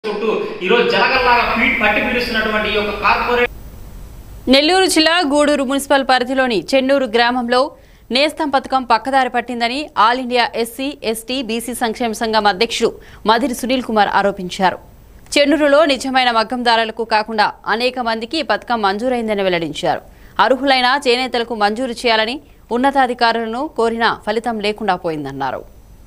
చుట్టూ ఈరోజు జలగల్లాగా పీట్ పట్టి పీడిస్తున్నటువంటి ఈ యొక్క కార్పొరేట్ నెల్లూరు జిల్లా గూడూరు మున్సిపల్ పరిధిలోని చెన్నూరు గ్రామంలో నేస్తం పథకం పక్కదారి పట్టిందని all India SC ST BC సంక్షేమ సంఘం అధ్యక్షుడు మధిరి సునీల్ కుమార్ ఆరోపించారు చెన్నూరులో నిజమైన మగ్గందారులకు కాకుండా అనేక మందికి ఈ పథకం మంజూరైందని వెల్లడించారు అర్హులైన చేనేతలకు మంజూరు చేయాలని ఉన్నతాధికారులను కోరినా ఫలితం లేకుండా పోయిందన్నారు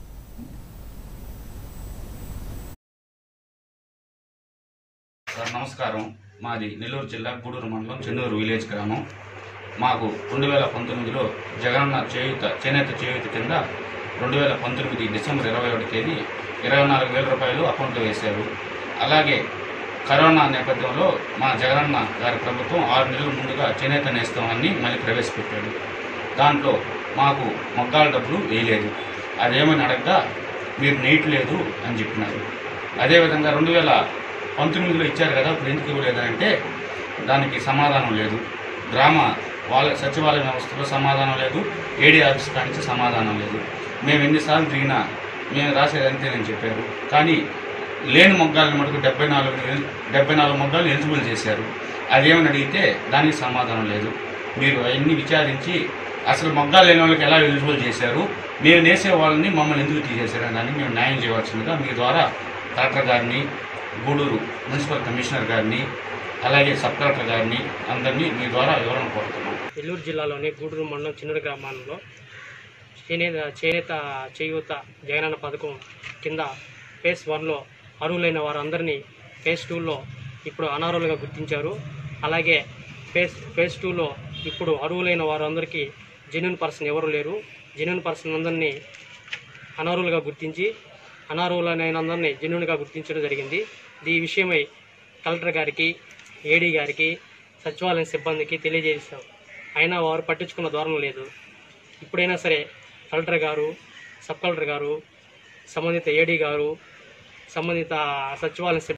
సార్ నమస్కారం మాది నెల్లూరు జిల్లా గూడూరు మండలం చెన్నూరు విలేజ్ గ్రామం మాకు రెండు వేల పంతొమ్మిదిలో జగనన్న చేయుత చేనేత చేయుత కింద రెండు వేల పంతొమ్మిది డిసెంబర్ ఇరవై ఒకటి తేదీ ఇరవై నాలుగు వేల రూపాయలు అకౌంట్లో వేశారు అలాగే కరోనా నేపథ్యంలో మా జగనన్న గారి ప్రభుత్వం ఆరు నెలల ముందుగా చేనేత నేస్తామని మళ్ళీ ప్రవేశపెట్టాడు దాంట్లో మాకు మొగ్గాల డబ్బులు వేయలేదు అదేమని అడగగా మీరు నేయట్లేదు అని చెప్పినారు అదేవిధంగా రెండు వేల పంతొమ్మిదిలో ఇచ్చారు కదా ఇప్పుడు ఎందుకు ఇవ్వలేదంటే దానికి సమాధానం లేదు గ్రామ వాళ్ళ సచివాలయ వ్యవస్థలో సమాధానం లేదు ఏడీ ఆఫీస్ కానించి సమాధానం లేదు మేము ఎన్నిసార్లు తిరిగినా మేము రాసేది అంతేనని చెప్పారు కానీ లేని మొగ్గాలను మటుకు డెబ్బై నాలుగు డెబ్బై నాలుగు మొగ్గాలు ఎలిజిబుల్ చేశారు అదేమని అడిగితే దానికి సమాధానం లేదు మీరు అవన్నీ విచారించి అసలు మొగ్గాలు లేని వాళ్ళకి ఎలా ఎలిజిబుల్ చేశారు మేము నేసే వాళ్ళని మమ్మల్ని ఎందుకు తీసేశారు అని దాన్ని మేము న్యాయం చేయవలసిందిగా మీ ద్వారా కలెక్టర్ గారిని గూడూరు మున్సిపల్ కమిషనర్ గారిని అలాగే సబ్ కలెక్టర్ గారిని అందరినీ మీ ద్వారా వివరణ కోరుతున్నాం నెల్లూరు జిల్లాలోని గూడూరు మండలం చిన్నూరు గ్రామాల్లో చేనేత చేనేత చేయూత జగనన్న పథకం కింద ఫేస్ వన్లో అర్హులైన వారందరినీ ఫేస్ టూలో ఇప్పుడు అనర్హులుగా గుర్తించారు అలాగే ఫేస్ ఫేస్ టూలో ఇప్పుడు అర్హులైన వారందరికీ జెన్యున్ పర్సన్ ఎవరు లేరు జెన్యున్ పర్సన్ అందరినీ అనర్హులుగా గుర్తించి అనర్హులైన అందరినీ జెన్యున్గా గుర్తించడం జరిగింది ఈ విషయమై కలెక్టర్ గారికి ఏడీ గారికి సచివాలయం సిబ్బందికి తెలియజేశాం అయినా వారు పట్టించుకున్న ధోరణి లేదు ఇప్పుడైనా సరే కలెక్టర్ గారు సబ్ కలెక్టర్ గారు సంబంధిత ఏడీ గారు సంబంధిత సచివాలయం సిబ్బంది